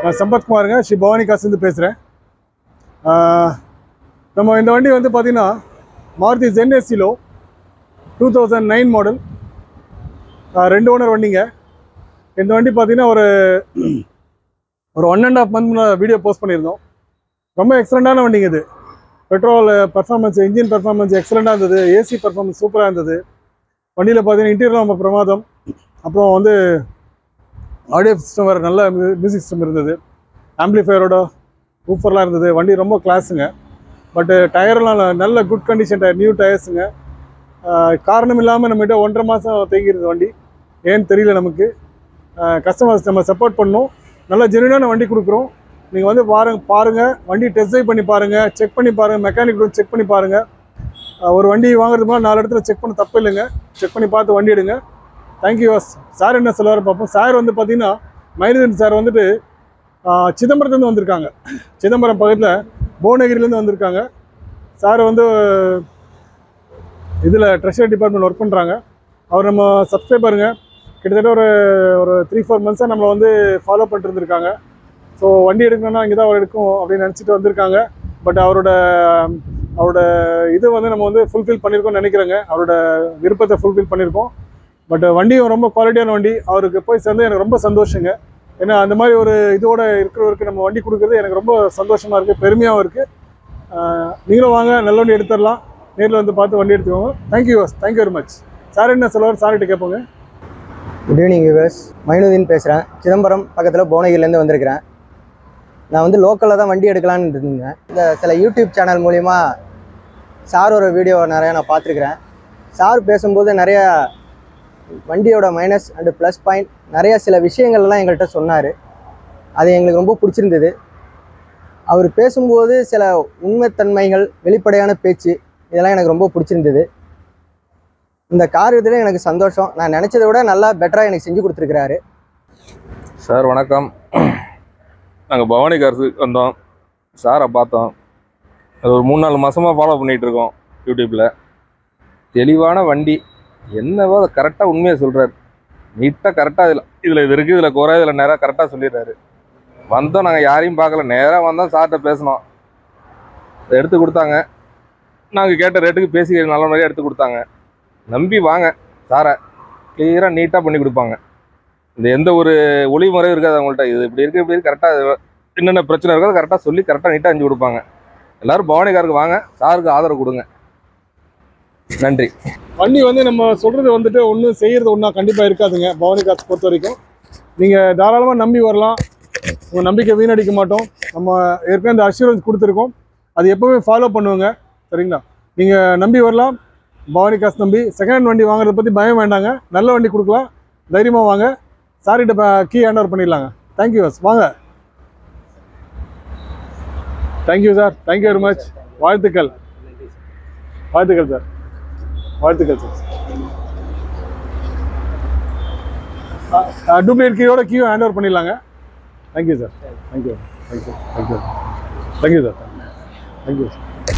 நான் சம்பத்குமாருங்க ஸ்ரீ பவானி காசுலேருந்து பேசுகிறேன் நம்ம இந்த வண்டி வந்து பார்த்திங்கன்னா மாருதி ஜென் எஸ்சிலோ டூ தௌசண்ட் நைன் மாடல் ரெண்டு ஓனர் வண்டிங்க இந்த வண்டி பார்த்தீங்கன்னா ஒரு ஒரு one and half month video post பண்ணியிருந்தோம் ரொம்ப எக்ஸலண்ட்டான வண்டிங்க இது பெட்ரோல் பர்ஃபார்மன்ஸ் இன்ஜின் பர்ஃபார்மன்ஸ் எக்ஸலண்ட்டாக இருந்தது ஏசி பர்ஃபார்மன்ஸ் சூப்பராக இருந்தது வண்டியில் பார்த்தீங்கன்னா இன்டீரியர் ரொம்ப பிரமாதம் அப்புறம் வந்து ஆடியோ சிஸ்டம் வேறு நல்ல மியூசிக் சிஸ்டம் இருந்தது ஆம்பிளிஃபையரோட ஊஃபர்லாம் இருந்தது வண்டி ரொம்ப கிளாஸுங்க பட்டு டயர்லாம் நல்ல குட் கண்டிஷன் டயர் நியூ டயர்ஸுங்க காரணம் இல்லாமல் நம்மகிட்ட ஒன்றரை மாதம் தேங்கிருது வண்டி ஏன்னு தெரியல நமக்கு கஸ்டமர்ஸ் நம்ம சப்போர்ட் பண்ணோம் நல்ல ஜெனுவனான வண்டி கொடுக்குறோம் நீங்கள் வந்து பாருங்க பாருங்கள் வண்டி டெஸ்ட் ட்ரைவ் பண்ணி பாருங்கள் செக் பண்ணி பாருங்கள் மெக்கானிக் செக் பண்ணி பாருங்கள் ஒரு வண்டி வாங்குறதுக்கு முன்னாடி நாலு இடத்துல செக் பண்ண தப்பு இல்லைங்க செக் பண்ணி பார்த்து வண்டி எடுங்க தேங்க்யூ சார் என்ன சொல்லுவார் பார்ப்போம் சார் வந்து பார்த்தீங்கன்னா மைனதன் சார் வந்துட்டு ஆஹ், சிதம்பரத்துலேருந்து வந்திருக்காங்க சிதம்பரம் பக்கத்தில் புவனகிரிலேருந்து வந்திருக்காங்க சார் வந்து இதில் ட்ரெஷரி டிபார்ட்மெண்ட் ஒர்க் பண்ணுறாங்க அவர் நம்ம சப்ஸ்கிரைபருங்க கிட்டத்தட்ட ஒரு ஒரு த்ரீ ஃபோர் மந்த்ஸாக நம்மளை வந்து ஃபாலோ பண்ணிட்டு இருந்திருக்காங்க ஸோ வண்டி எடுக்கணும்னா இங்கே தான் அவர் எடுக்கும் அப்படின்னு நினச்சிட்டு வந்திருக்காங்க பட் அவரோட அவரோட இது வந்து நம்ம வந்து ஃபுல்ஃபில் பண்ணியிருக்கோம்னு நினைக்கிறேங்க அவரோட விருப்பத்தை ஃபுல்ஃபில் பண்ணியிருக்கோம் பட் வண்டியும் ரொம்ப குவாலிட்டியான வண்டி அவருக்கு போய் சேர்ந்து எனக்கு ரொம்ப சந்தோஷங்க ஏன்னா அந்த மாதிரி ஒரு இதோட இருக்கிறவருக்கு நம்ம வண்டி கொடுக்குறது எனக்கு ரொம்ப சந்தோஷமாக இருக்குது பெருமையாகவும் இருக்குது நீங்களும் வாங்க நல்ல வண்டி எடுத்துடலாம் நேரில் வந்து பார்த்து வண்டி எடுத்துக்கோங்க thank you thank you very much sir என்ன சொல்லுவார் சார்கிட்ட கேட்போங்க குட் ஈவினிங் யூவர்ஸ் மைனுதீன் பேசுகிறேன் சிதம்பரம் பக்கத்தில் புவனகிரிலேருந்து வந்திருக்கிறேன் நான் வந்து லோக்கலில் தான் வண்டி எடுக்கலான்னு இருந்தேன் இந்த சில யூடியூப் சேனல் மூலிமா சாரோட வீடியோ நிறையா நான் பார்த்துருக்குறேன் சார் பேசும்போது நிறையா வண்டியோட மைனஸ் அண்டு ப்ளஸ் பாயிண்ட் நிறைய சில விஷயங்கள்லாம் எங்கள்கிட்ட சொன்னார் அது எங்களுக்கு ரொம்ப பிடிச்சிருந்தது அவர் பேசும்போது சில உண்மைத்தன்மைகள் வெளிப்படையான பேச்சு இதெல்லாம் எனக்கு ரொம்ப பிடிச்சிருந்தது இந்த கார் இதில் எனக்கு சந்தோஷம் நான் நினச்சதை விட நல்லா பெட்டராக எனக்கு செஞ்சு கொடுத்துருக்குறாரு சார் வணக்கம் நாங்கள் பவானி கார்ஸுக்கு வந்தோம் சாரை பார்த்தோம் அது ஒரு மூணு நாலு மாதமாக ஃபாலோ பண்ணிகிட்டு இருக்கோம் யூடியூப்பில் தெளிவான வண்டி என்னவோ அதை கரெக்டாக உண்மையை சொல்கிறார் நீட்டாக கரெக்டாக இதில் இதில் இது இருக்குது இதில் குறை இதில் நேராக கரெக்டாக சொல்லிடுறாரு வந்தோம் நாங்கள் யாரையும் பார்க்கல நேராக வந்தோம் சார்கிட்ட பேசினோம் இதை எடுத்து கொடுத்தாங்க நாங்கள் கேட்ட ரேட்டுக்கு பேசி நல்ல முறையாக எடுத்து கொடுத்தாங்க நம்பி வாங்க சாரை கிளியராக நீட்டாக பண்ணி கொடுப்பாங்க இந்த எந்த ஒரு ஒளி முறையும் இருக்காது அவங்கள்ட்ட இது இப்படி இருக்கு இப்படி இருக்கு கரெக்டாக என்னென்ன பிரச்சனை இருக்கோ கரெக்டாக சொல்லி கரெக்டாக நீட்டாக அஞ்சு கொடுப்பாங்க எல்லாரும் பவானிக்காருக்கு வாங்க சாருக்கு ஆதரவு கொடுங்க நன்றி வண்டி வந்து நம்ம சொல்கிறது வந்துட்டு ஒன்றும் செய்கிறது ஒன்றா கண்டிப்பாக இருக்காதுங்க பவானி காசு பொறுத்த வரைக்கும் நீங்கள் தாராளமாக நம்பி வரலாம் உங்கள் நம்பிக்கை வீணடிக்க மாட்டோம் நம்ம ஏற்கனவே இந்த அஷூரன்ஸ் கொடுத்துருக்கோம் அது எப்போவுமே ஃபாலோ பண்ணுவோங்க சரிங்களா நீங்கள் நம்பி வரலாம் பவானி காசு நம்பி செகண்ட் ஹேண்ட் வண்டி வாங்குறத பற்றி பயம் வேண்டாங்க நல்ல வண்டி கொடுக்கலாம் தைரியமாக வாங்க சார்கிட்ட கீ ஹேண்ட் ஓவர் பண்ணிடலாங்க தேங்க்யூ வாஸ் வாங்க thank you sir thank you very much வாழ்த்துக்கள் வாழ்த்துக்கள் சார் வாழ்த்துக்கள் சார் டூப்ளிகேட் கீயோட கீ ஹேண்ட் ஓவர் பண்ணிடலாங்க thank you sir thank you thank you thank you thank you sir thank you sir